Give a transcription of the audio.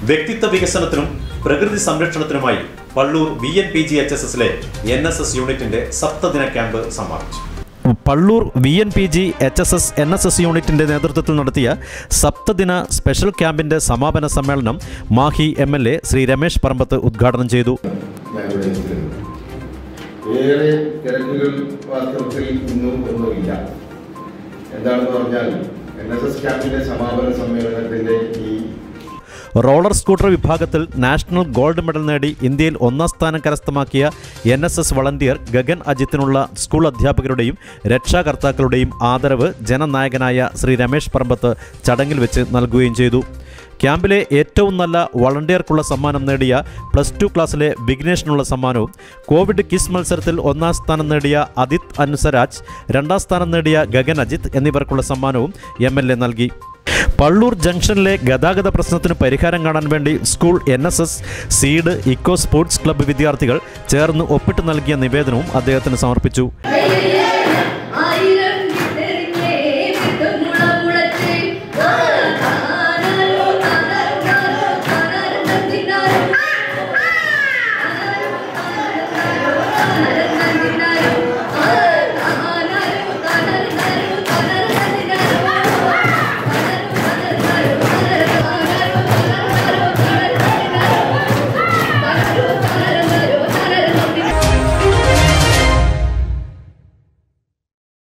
വ്യക്തിത്വ വികസനത്തിനും പ്രകൃതി സംരക്ഷണത്തിനുമായി Palloor B N P G H S എസിലെ എൻ എസ് എസ് യൂണിറ്റിന്റെ സപ്തദിന ക്യാമ്പ് സമാപിച്ചു Palloor V N P G H S S N S S യൂണിറ്റിന്റെ നേതൃത്വത്തിൽ നടത്തിയ സപ്തദിന സ്പെഷ്യൽ ക്യാമ്പിന്റെ സമാപന സമ്മേളനം Mahe M L A Shri Ramesh Parambath ഉദ്ഘാടനം ചെയ്തു ഞാനിവിടെ എത്തിയത് ഏറെ തിരക്കുകൾ വാസ്തവത്തിൽ ഇന്നും ഒന്നുമില്ല എന്താണെന്ന് പറഞ്ഞാൽ എൻ എസ് എസ് ക്യാമ്പിന്റെ സമാപന സമ്മേളനത്തിന്റെ ഈ റോളർ സ്കൂട്ടർ വിഭാഗത്തിൽ നാഷണൽ ഗോൾഡ് മെഡൽ നേടി ഇന്ത്യയിൽ ഒന്നാം സ്ഥാനം കരസ്ഥമാക്കിയ N S S volunteer Gagan അജിത്തിനുള്ള സ്കൂൾ അധ്യാപകരുടെയും രക്ഷാകർത്താക്കളുടെയും ആദരവ് ജനനായകനായ ശ്രീ രമേശ് പറമ്പത്ത് ചടങ്ങിൽ വെച്ച് നൽകുകയും ചെയ്തു ക്യാമ്പിലെ ഏറ്റവും നല്ല വളണ്ടിയർക്കുള്ള സമ്മാനം നേടിയ പ്ലസ് ടു ക്ലാസ്സിലെ വിഘ്നേഷിനുള്ള സമ്മാനവും കോവിഡ് കിസ് മത്സരത്തിൽ ഒന്നാം സ്ഥാനം നേടിയ അദിത് അനുസരാജ് രണ്ടാം സ്ഥാനം നേടിയ ഗഗൻ അജിത്ത് എന്നിവർക്കുള്ള സമ്മാനവും എം എൽ എ നൽകി പള്ളൂർ ജംഗ്ഷനിലെ ഗതാഗത പ്രശ്നത്തിന് പരിഹാരം കാണാൻ വേണ്ടി school N S S seed eco sports club വിദ്യാർത്ഥികൾ ചേർന്ന് ഒപ്പിട്ട് നൽകിയ നിവേദനവും അദ്ദേഹത്തിന് സമർപ്പിച്ചു Hey,